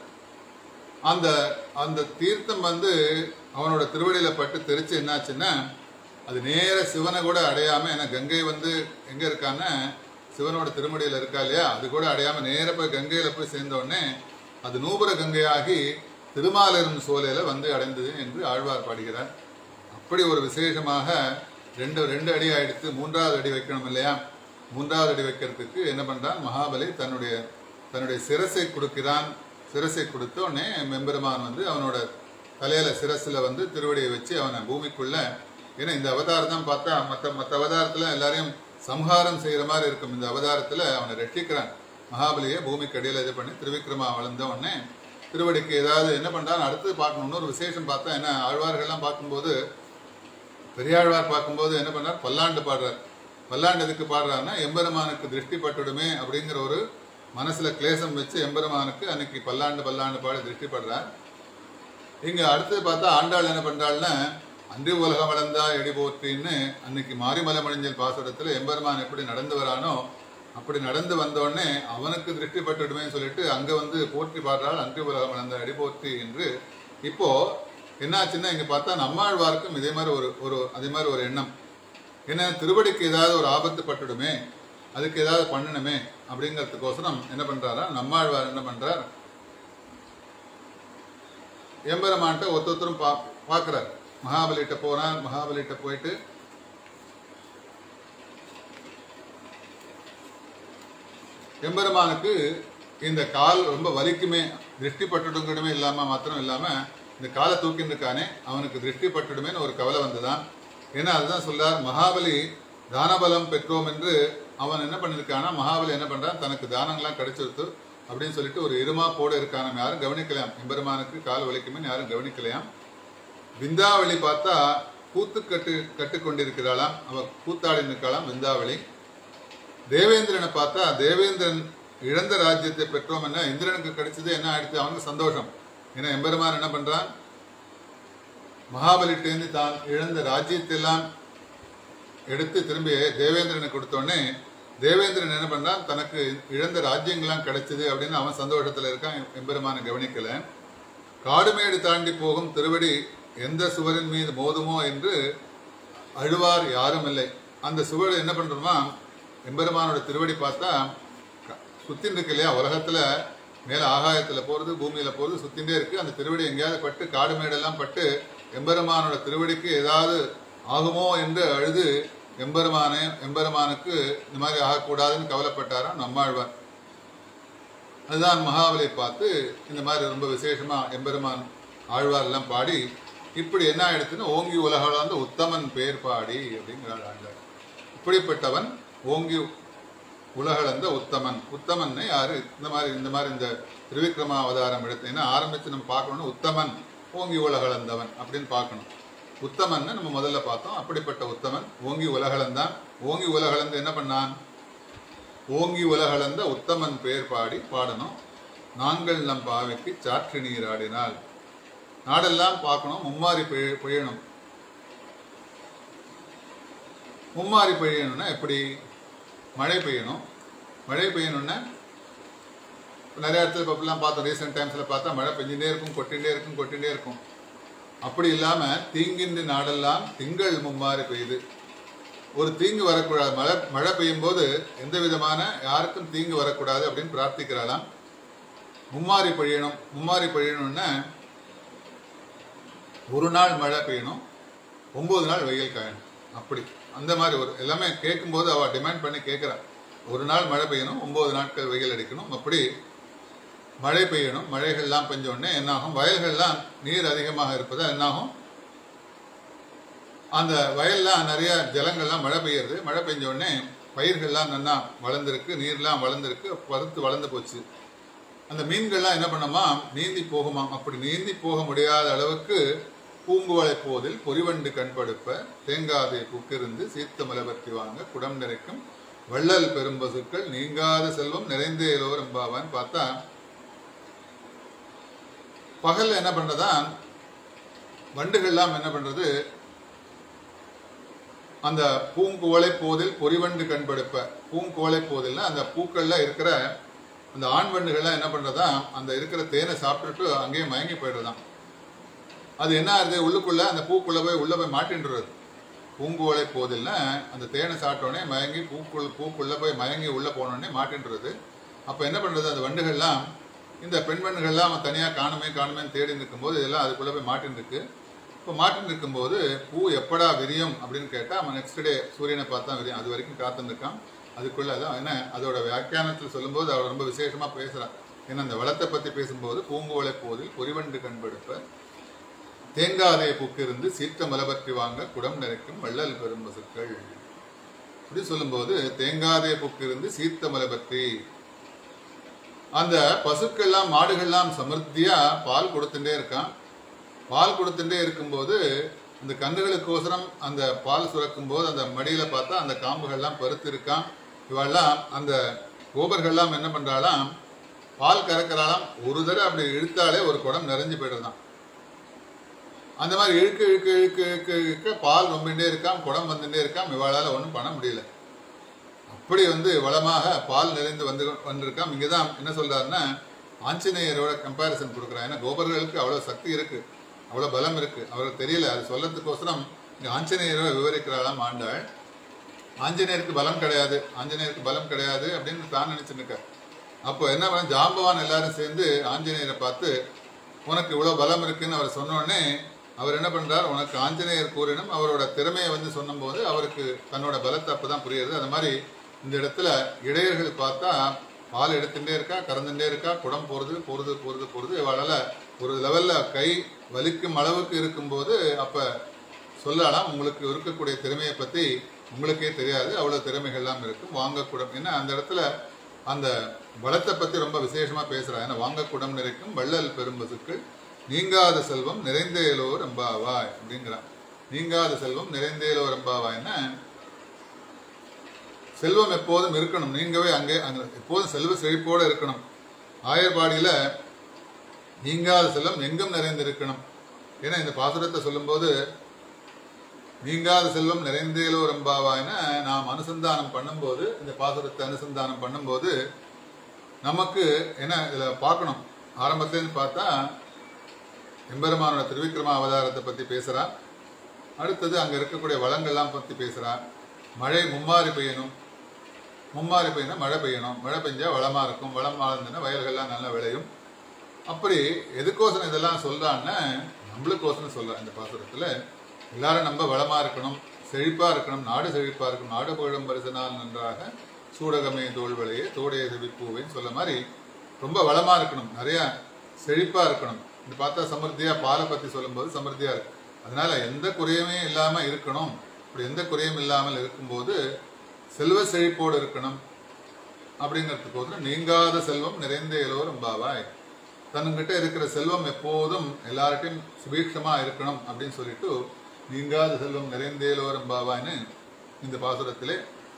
அந்த அந்த தீர்த்தம் வந்து அவனோட திருவடியில பட்டு தெரிச்சு என்னாச்சுன்னா அது நேர சிவனை கூட அடையாம ஏன்னா கங்கை வந்து எங்க இருக்கான்னா சிவனோட திருமடியில இருக்கா இல்லையா அது கூட அடையாம நேர போய் கங்கையில போய் சேர்ந்த உடனே அது நூபுர கங்கையாகி திருமாலிரும் சோலையில வந்து அடைந்தது என்று ஆழ்வார் பாடுகிறார் அப்படி ஒரு விசேஷமாக ரெண்டு ரெண்டு அடி ஆயிடுத்து மூன்றாவது அடி வைக்கணும் இல்லையா மூன்றாவது அடி வைக்கிறதுக்கு என்ன பண்றான் மகாபலி தன்னுடைய தன்னுடைய சிரசை கொடுக்கிறான் சிரசை கொடுத்த உடனே மெம்பெருமான் வந்து அவனோட தலையில சிரசுல வந்து திருவடியை வச்சு அவனை பூமிக்குள்ள ஏன்னா இந்த அவதாரம் தான் பார்த்தா மற்ற மற்ற அவதாரத்துல எல்லாரையும் சம்ஹாரம் செய்யற மாதிரி இருக்கும் இந்த அவதாரத்துல அவனை ரட்சிக்கிறான் மகாபலியை பூமிக்கு அடியில இது பண்ணி திருவிக்ரமா வளர்ந்த உடனே திருவடிக்கு ஏதாவது என்ன பண்றான் அடுத்து பார்க்கணும்னு ஒரு விசேஷம் பார்த்தா என்ன ஆழ்வார்கள்லாம் பார்க்கும்போது பெரியாழ்வார் பார்க்கும்போது என்ன பண்ணார் பல்லாண்டு பாடுறார் பல்லாண்டு எதுக்கு பாடுறாருன்னா எம்பெருமானுக்கு திருஷ்டி பட்டுடுமே அப்படிங்கிற ஒரு மனசுல கிளேசம் வச்சு எம்பெருமானுக்கு அன்னைக்கு பல்லாண்டு பல்லாண்டு பாடி திருஷ்டி படுறார் இங்க அடுத்தது பார்த்தா ஆண்டாள் என்ன பண்றாள்னா அன்றி உலகம் வளர்ந்தா எடி போற்றின்னு அன்னைக்கு மாரிமலை மணிஞ்சல் பாசுரத்துல எம்பெருமான் எப்படி நடந்து வரானோ அப்படி நடந்து வந்த உடனே அவனுக்கு திருஷ்டி பட்டுடுமேன்னு சொல்லிட்டு அங்க வந்து போற்றி பாடுறாள் அன்றி உலகம் வளர்ந்த அடி போற்றி என்று இப்போ என்னாச்சுன்னா இங்க பார்த்தா நம்மாழ்வாருக்கும் இதே மாதிரி ஒரு ஒரு அதே மாதிரி ஒரு எண்ணம் என்ன திருவடிக்கு ஏதாவது ஒரு ஆபத்து பட்டுடுமே அதுக்கு ஏதாவது பண்ணணுமே அப்படிங்கிறதுக்கோசரம் என்ன பண்றாரா நம்மாழ்வார் என்ன பண்றார் எம்பெருமான்ட்ட ஒருத்தரும் பா பார்க்குறார் மகாபலிகிட்ட போறான் மகாபலிகிட்ட போயிட்டு எம்பெருமானுக்கு இந்த கால் ரொம்ப வலிக்குமே திருஷ்டி பட்டுடுங்கடுமே இல்லாம மாத்திரம் இல்லாம இந்த காலை தூக்கின்னு இருக்கானே அவனுக்கு திருஷ்டி பட்டுடுமேன்னு ஒரு கவலை வந்துதான் ஏன்னா அதுதான் சொல்றார் மகாபலி தானபலம் பெற்றோம் என்று அவன் என்ன பண்ணிருக்கானா மகாபலி என்ன பண்றான் தனக்கு தானங்கள்லாம் கிடைச்சிருத்து அப்படின்னு சொல்லிட்டு ஒரு இருமா போட இருக்கான யாரும் கவனிக்கலையாம் எம்பெருமானுக்கு கால் வலிக்குமே யாரும் கவனிக்கலையாம் விந்தாவளி பார்த்தா கூத்து கட்டு கட்டுக்கொண்டிருக்கிறாளாம் அவ கூத்தாடி நிற்கலாம் விந்தாவளி தேவேந்திரனை பார்த்தா தேவேந்திரன் இழந்த ராஜ்யத்தை பெற்றோம் என்ன இந்திரனுக்கு கிடைச்சது என்ன ஆயிடுச்சு அவனுக்கு சந்தோஷம் ஏன்னா எம்பெருமான் என்ன பண்றான் மகாபலிட்டேந்து தான் இழந்த ராஜ்யத்தை எல்லாம் எடுத்து திரும்பி தேவேந்திரனுக்கு கொடுத்தோடனே தேவேந்திரன் என்ன பண்றான் தனக்கு இழந்த ராஜ்யங்கள்லாம் கிடைச்சது அப்படின்னு அவன் சந்தோஷத்துல இருக்கான் எம்பெருமான கவனிக்கல காடுமேடு தாண்டி போகும் திருவடி எந்த சுவரின் மீது மோதுமோ என்று அழுவார் யாரும் இல்லை அந்த சுவர் என்ன பண்றோமா எம்பெருமானோட திருவடி பார்த்தா சுத்தின் இருக்கு இல்லையா உலகத்துல மேல ஆகாயத்துல போறது பூமியில போறது சுத்தின்றே இருக்கு அந்த திருவடி எங்கேயாவது பட்டு காடு மேடெல்லாம் பட்டு எம்பெருமானோட திருவடிக்கு ஏதாவது ஆகுமோ என்று அழுது எம்பெருமானே எம்பெருமானுக்கு இந்த மாதிரி ஆகக்கூடாதுன்னு கவலைப்பட்டாராம் நம்மாழ்வார் அதுதான் மகாபலி பார்த்து இந்த மாதிரி ரொம்ப விசேஷமா எம்பெருமான் ஆழ்வார் எல்லாம் பாடி இப்படி என்ன ஆயிடுச்சுன்னு ஓங்கி உலகளந்த உத்தமன் பேர் பாடி அப்படிங்கிறார் ஆழ்வார் இப்படிப்பட்டவன் ஓங்கி உலகளந்த உத்தமன் உத்தமன் யாரு இந்த மாதிரி இந்த மாதிரி இந்த திருவிக்ரமா அவதாரம் எடுத்து ஏன்னா ஆரம்பிச்சு நம்ம பார்க்கணும்னு உத்தமன் ஓங்கி உலகளந்தவன் அப்படின்னு பார்க்கணும் உத்தமன் நம்ம முதல்ல பார்த்தோம் அப்படிப்பட்ட உத்தமன் ஓங்கி உலகளந்தான் ஓங்கி உலகளந்து என்ன பண்ணான் ஓங்கி உலகளந்த உத்தமன் பேர் பாடி பாடணும் நாங்கள் நம் பாவைக்கு சாற்று நீராடினால் நாடெல்லாம் பார்க்கணும் மும்மாரி பெய்ய பெய்யணும் மும்மாரி பெய்யணும்னா எப்படி மழை பெய்யணும் மழை பெய்யணும்னா இப்ப நிறைய இடத்துல இப்போ இப்படிலாம் பார்த்தோம் ரீசெண்ட் டைம்ஸில் பார்த்தா மழை பெஞ்சுட்டே இருக்கும் கொட்டிகிட்டே இருக்கும் கொட்டிகிட்டே இருக்கும் அப்படி இல்லாமல் தீங்கின்றி நாடெல்லாம் திங்கள் மும்மாரி பெய்யுது ஒரு தீங்கு வரக்கூடாது மழை மழை பெய்யும் போது எந்த விதமான யாருக்கும் தீங்கு வரக்கூடாது அப்படின்னு பிரார்த்திக்கிறாளாம் மும்மாரி பொழியணும் மும்மாரி பொழியணும்னா ஒரு நாள் மழை பெய்யணும் ஒன்பது நாள் வெயில் காயணும் அப்படி அந்த மாதிரி ஒரு எல்லாமே கேட்கும்போது அவ டிமாண்ட் பண்ணி கேட்குறா ஒரு நாள் மழை பெய்யணும் ஒன்பது நாட்கள் வெயில் அடிக்கணும் அப்படி மழை பெய்யணும் மழைகள்லாம் பெஞ்ச உடனே என்னாகும் வயல்கள்லாம் நீர் அதிகமாக இருப்பதால் என்னாகும் அந்த வயல்லாம் நிறைய ஜலங்கள்லாம் மழை பெய்யுறது மழை பெஞ்ச உடனே பயிர்கள்லாம் நல்லா வளர்ந்துருக்கு நீர்லாம் வளர்ந்துருக்கு பருத்து வளர்ந்து போச்சு அந்த மீன்கள்லாம் என்ன பண்ணுமா நீந்தி போகுமாம் அப்படி நீந்தி போக முடியாத அளவுக்கு பூங்குவளை போதில் பொறிவண்டு கண்படுப்ப தேங்காதை புக்கிருந்து சீத்த மலபர்த்தி வாங்க குடம் நிறைக்கும் வள்ளல் பெரும்பசுக்கள் நீங்காத செல்வம் நிறைந்தேலோர் எம்பாவான்னு பார்த்தா பகல்ல என்ன பண்றதா வண்டுகள்லாம் என்ன பண்றது அந்த பூங்குவளை போதில் பொறிவண்டு கண்படுப்ப பூங்குவளை போதில்னா அந்த பூக்கள்ல இருக்கிற அந்த ஆண் வண்டுகள்லாம் என்ன பண்றதா அந்த இருக்கிற தேனை சாப்பிட்டுட்டு அங்கேயே மயங்கி போயிடுறதாம் அது என்ன ஆகுது உள்ளுக்குள்ள அந்த பூக்குள்ள போய் உள்ள போய் மாட்டின்றது பூங்குவளை போதில்னா அந்த தேனை சாப்பிட்டோடனே மயங்கி பூக்குள் பூக்குள்ளே போய் மயங்கி உள்ளே போனோடனே மாட்டின்றது அப்போ என்ன பண்ணுறது அந்த வண்டுகள்லாம் இந்த பெண் வண்டுகள்லாம் அவன் தனியாக காணுமே காணுமேன்னு தேடி இருக்கும்போது இதெல்லாம் அதுக்குள்ளே போய் மாட்டின்னு இருக்கு இப்போ மாட்டின்னு இருக்கும்போது பூ எப்படா விரியும் அப்படின்னு கேட்டால் அவன் நெக்ஸ்ட் டே சூரியனை பார்த்தா விரியும் அது வரைக்கும் காத்துன்னு இருக்கான் அதுக்குள்ள அதான் என்ன அதோட வியாக்கியானத்தில் சொல்லும்போது அவர் ரொம்ப விசேஷமாக பேசுகிறான் ஏன்னா அந்த வளத்தை பற்றி பேசும்போது பூங்குவளை போதில் பொறிவண்டு கண்பெடுப்ப தேங்காதே புக்கிருந்து சீற்ற மலபற்றி வாங்க குடம் நிறைக்கும் வள்ளல் பெரும் பசுக்கள் இப்படி சொல்லும்போது தேங்காதே புக்கிருந்து சீர்த்த மலபற்றி அந்த பசுக்கள்லாம் மாடுகள்லாம் சமிருத்தியா பால் கொடுத்துட்டே இருக்கான் பால் கொடுத்துட்டே இருக்கும்போது இந்த கன்றுகளுக்கோசரம் அந்த பால் சுரக்கும் போது அந்த மடியில பார்த்தா அந்த காம்புகள்லாம் பருத்து இருக்கான் இவெல்லாம் அந்த கோபர்கள்லாம் என்ன பண்றாளாம் பால் கறக்கிறாளாம் ஒரு தடவை அப்படி இழுத்தாலே ஒரு குடம் நிறைஞ்சு போயிடுறதாம் அந்த மாதிரி இழுக்க இழுக்க இழுக்க இழுக்க இழுக்க பால் ரொம்பிட்டே இருக்காம் குடம் வந்துட்டே இருக்காம் இவாளால் ஒன்றும் பண்ண முடியல அப்படி வந்து வளமாக பால் நிறைந்து வந்து வந்திருக்காம் இங்கே தான் என்ன சொல்றாருன்னா ஆஞ்சநேயரோட கம்பேரிசன் கொடுக்குறான் ஏன்னா கோபர்களுக்கு அவ்வளோ சக்தி இருக்கு அவ்வளோ பலம் இருக்கு அவருக்கு தெரியல அது சொல்லறதுக்கோசரம் இங்கே ஆஞ்சநேயரோட விவரிக்கிறாளாம் ஆண்டாள் ஆஞ்சநேயருக்கு பலம் கிடையாது ஆஞ்சநேயருக்கு பலம் கிடையாது அப்படின்னு தான் நினைச்சுட்டு இருக்க அப்போ என்ன பண்ண ஜாம்பவான் எல்லாரும் சேர்ந்து ஆஞ்சநேயரை பார்த்து உனக்கு இவ்வளோ பலம் இருக்குன்னு அவர் சொன்ன உடனே அவர் என்ன பண்றார் உனக்கு ஆஞ்சநேயர் கூறினும் அவரோட திறமையை வந்து சொன்னபோது அவருக்கு தன்னோட பலத்தை அப்பதான் புரியுது அது மாதிரி இந்த இடத்துல இடையர்கள் பார்த்தா பால் எடுத்துட்டே இருக்கா கறந்துட்டே இருக்கா குடம் போறது போறது போறது போறது இவளால ஒரு லெவல்ல கை வலிக்கும் அளவுக்கு இருக்கும்போது அப்ப சொல்லலாம் உங்களுக்கு இருக்கக்கூடிய திறமையை பத்தி உங்களுக்கே தெரியாது அவ்வளவு திறமைகள்லாம் இருக்கும் வாங்கக்கூடம் ஏன்னா அந்த இடத்துல அந்த பலத்தை பத்தி ரொம்ப விசேஷமா பேசுறா ஏன்னா வாங்கக்கூடம் நிறைக்கும் வள்ளல் பெரும்பசுக்கள் நீங்காத செல்வம் நிறைந்தேலோ ரம்பாவாய் அப்படிங்கிறான் நீங்காத செல்வம் நிறைந்தேலோ ரம்பாவாய்னா செல்வம் எப்போதும் இருக்கணும் நீங்கவே அங்கே அங்க எப்போதும் செல்வ செழிப்போட இருக்கணும் ஆயர்பாடியில நீங்காத செல்வம் எங்கும் நிறைந்திருக்கணும் ஏன்னா இந்த பாசுரத்தை சொல்லும்போது நீங்காத செல்வம் நிறைந்தேலோ ரம்பாவாய்னா நாம் அனுசந்தானம் பண்ணும்போது இந்த பாசுரத்தை அனுசந்தானம் பண்ணும்போது நமக்கு என்ன இதில் பார்க்கணும் ஆரம்பத்துலேருந்து பார்த்தா எம்பெருமானோட திருவிக்ரம அவதாரத்தை பற்றி பேசுகிறா அடுத்தது அங்கே இருக்கக்கூடிய வளங்கள்லாம் பற்றி பேசுகிறா மழை மும்மாரி பெய்யணும் மும்மாரி பெய்யினா மழை பெய்யணும் மழை பெஞ்சா வளமாக இருக்கும் வளம் வாழ்ந்துன்னா வயல்கள்லாம் நல்லா விளையும் அப்படி எதுக்கோசரம் இதெல்லாம் சொல்றான்னா நம்மளுக்கோசரம் சொல்றேன் இந்த பாசுரத்தில் எல்லாரும் நம்ம வளமா இருக்கணும் செழிப்பா இருக்கணும் நாடு செழிப்பா இருக்கணும் நாடு புகழும் பரிசனால் நன்றாக சூடகமே தோல்வளையே தோடைய செவிப்பூவேன்னு சொல்ல மாதிரி ரொம்ப வளமா இருக்கணும் நிறைய செழிப்பா இருக்கணும் இது பார்த்தா சமிருத்தியா பாலை பத்தி சொல்லும்போது சமிருத்தியா இருக்கு அதனால எந்த குறையுமே இல்லாம இருக்கணும் இப்படி எந்த குறையும் இல்லாமல் இருக்கும்போது செல்வ செழிப்போடு இருக்கணும் அப்படிங்கிறதுக்கு நீங்காத செல்வம் நிறைந்த எல்லோரும் பாவாய் தன்கிட்ட இருக்கிற செல்வம் எப்போதும் எல்லார்ட்டையும் சுபீட்சமா இருக்கணும் அப்படின்னு சொல்லிட்டு நீங்காத செல்வம் நிறைந்தேலோரம் பாவான்னு இந்த பாசுரத்திலே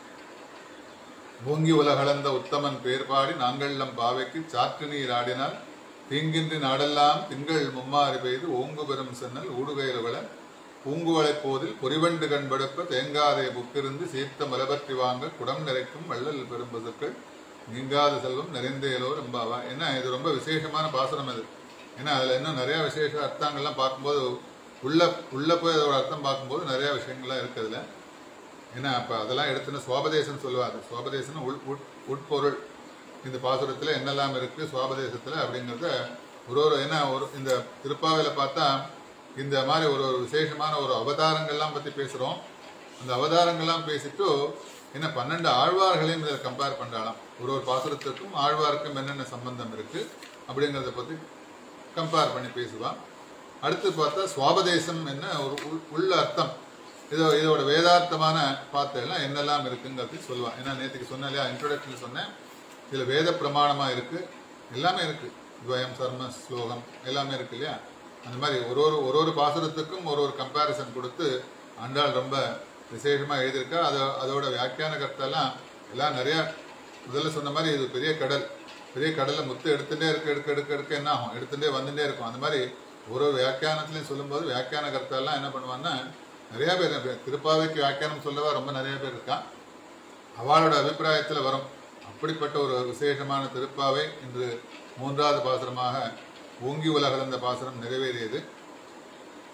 ஓங்கி உலகளந்த உத்தமன் பேர் பாடி நாங்கள்லம் பாவைக்கு சாற்று நீர் ஆடினால் தீங்கின்றி நாடெல்லாம் திங்கள் மும்மாறி பெய்து ஓங்கு பெரும் சென்னல் ஊடுகையிலுகள பூங்குவளை போதில் பொறிவண்டு கண்படுப்ப தேங்காதே புக்கிருந்து சீர்த்த மலபற்றி வாங்க குடம் நிறைக்கும் வள்ளல் பெரும்பசுக்கள் நீங்காத செல்வம் நிறைந்தேலோ ரொம்பவா ஏன்னா இது ரொம்ப விசேஷமான பாசனம் இது ஏன்னா அதில் இன்னும் நிறைய விசேஷ அர்த்தங்கள்லாம் பார்க்கும்போது உள்ள உள்ள போய் அதோட அர்த்தம் பார்க்கும்போது நிறைய விஷயங்கள்லாம் இருக்குது அதுல ஏன்னா அப்போ அதெல்லாம் எடுத்துன்னு சுவாபதேசம் சொல்லுவாங்க சுவாபதேசம் உள் உட் உட்பொருள் இந்த பாசுரத்தில் என்னெல்லாம் இருக்குது சுவாபதேசத்தில் அப்படிங்கிறத ஒரு ஒரு ஏன்னா ஒரு இந்த திருப்பாவையில் பார்த்தா இந்த மாதிரி ஒரு ஒரு விசேஷமான ஒரு அவதாரங்கள்லாம் பற்றி பேசுகிறோம் அந்த அவதாரங்கள்லாம் பேசிட்டு என்ன பன்னெண்டு ஆழ்வார்களையும் இதில் கம்பேர் பண்ணுறாலாம் ஒரு ஒரு பாசுரத்துக்கும் ஆழ்வாருக்கும் என்னென்ன சம்பந்தம் இருக்குது அப்படிங்கிறத பற்றி கம்பேர் பண்ணி பேசுவான் அடுத்து பார்த்தா சுவாபதேசம் என்ன ஒரு உள்- உள்ள அர்த்தம் இதோ இதோட வேதார்த்தமான பார்த்தேன்னா என்னெல்லாம் இருக்குங்கிறது சொல்லுவான் ஏன்னா நேற்றுக்கு சொன்னேன் இல்லையா இன்ட்ரோடக்ஷன் சொன்னேன் இதில் வேத பிரமாணமா இருக்கு எல்லாமே இருக்கு துவயம் சர்ம ஸ்லோகம் எல்லாமே இருக்கு இல்லையா அந்த மாதிரி ஒரு ஒரு ஒரு ஒரு பாசுரத்துக்கும் ஒரு ஒரு கம்பேரிசன் கொடுத்து ஆண்டாள் ரொம்ப விசேஷமா எழுதியிருக்கா அது அதோட வியாக்கியான கருத்தெல்லாம் எல்லாம் நிறைய முதல்ல சொன்ன மாதிரி இது பெரிய கடல் பெரிய கடல்ல முத்து எடுத்துட்டே இருக்க எடுக்க எடுக்க எடுக்க என்ன ஆகும் எடுத்துட்டே வந்துட்டே இருக்கும் அந்த மாதிரி ஒரு ஒரு வியாக்கியானத்துலையும் சொல்லும்போது வியாக்கியான கருத்தெல்லாம் என்ன பண்ணுவான்னா நிறைய பேர் இப்ப திருப்பாவைக்கு வியாக்கியானம் சொல்லவா ரொம்ப நிறைய பேர் இருக்கான் அவளோட அபிப்பிராயத்தில் வரும் அப்படிப்பட்ட ஒரு விசேஷமான திருப்பாவை இன்று மூன்றாவது பாசுரமாக ஓங்கி உலகளந்த பாசுரம் நிறைவேறியது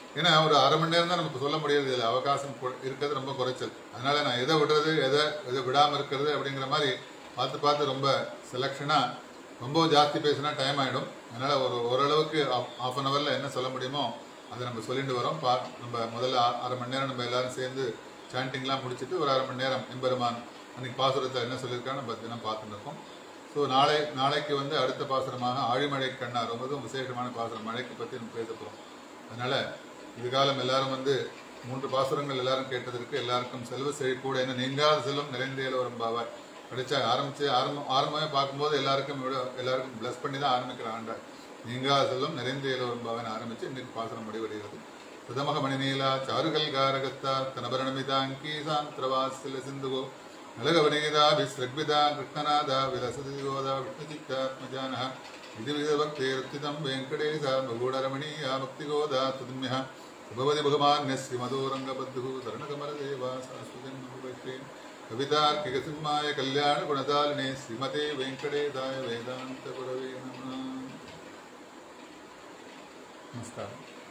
ஏன்னா ஒரு அரை மணி நேரம் தான் நமக்கு சொல்ல முடியாது இதில் அவகாசம் கொ- இருக்கிறது ரொம்ப குறைச்சல் அதனால நான் எதை விடுறது எதை எதை விடாமல் இருக்கிறது அப்படிங்கிற மாதிரி பார்த்து பார்த்து ரொம்ப செலெக்ஷனாக ரொம்ப ஜாஸ்தி பேசினா டைம் ஆகிடும் அதனால ஒரு ஓரளவுக்கு ஆஃப் அன் ஹவரில் என்ன சொல்ல முடியுமோ அதை நம்ம சொல்லிட்டு வரோம் பா நம்ம முதல்ல அ- அரை மணி நேரம் நம்ம எல்லாரும் சேர்ந்து சாண்டிங்லாம் முடிச்சுட்டு ஒரு அரை மணி நேரம் எம்பெருமான் அன்னைக்கு பாசுரத்தை என்ன சொல்லியிருக்கான்னு நம்ம தினம் பார்த்துட்டு இருக்கோம் ஸோ நாளை நாளைக்கு வந்து அடுத்த பாசுரமாக ஆழிமழை கண்ணா ரொம்பவும் விசேஷமான பாசுரம் மழைக்கு பற்றி நம்ம பேச போகிறோம் அதனால இதுகாலம் எல்லாரும் வந்து மூன்று பாசுரங்கள் எல்லாரும் கேட்டதற்கு எல்லாருக்கும் செல்வ செழிப்பூட என்ன நீங்காத செல்வம் நிறைந்தேல வரும் பாவாய் படிச்சா ஆரம்பிச்சு ஆரம்பம் ஆரம்பமே பார்க்கும்போது எல்லாருக்கும் இவ்வளோ எல்லாருக்கும் ப்ளஸ் பண்ணி தான் ஆரம்பிக்கிற ஆண்டாள் நீங்காத செல்வம் நிறைந்தேல வரும் பாவன் ஆரம்பிச்சு இன்னைக்கு பாசுரம் முடிவடைகிறது சுதமக மணிநீலா சாருகல் காரகத்தா தனபரணமிதாங்கி சாந்திரவாசில சிந்துகோ நலகவனீதா விஸ்ரக்விதா கிருஷ்ணநாதா விலசதி கோதா விஷ்ணுசித்தாத்மஜானः இது விதபக்தேருத்திதம் வெங்கடேசா மகூடரமணீயா பக்திகோதா துதிம்யः சுபவதி பகவான் ஸ்ரீமதோரங்கபத்து சரணகமலதேவா சாஸ்வதன் மகுபக்ரேன் கவிதார்க்கிகசிம்மாய கல்யாண குணதாலினே ஸ்ரீமதே வெங்கடேதாய வேதாந்த குரவே நம நமஸ்காரம்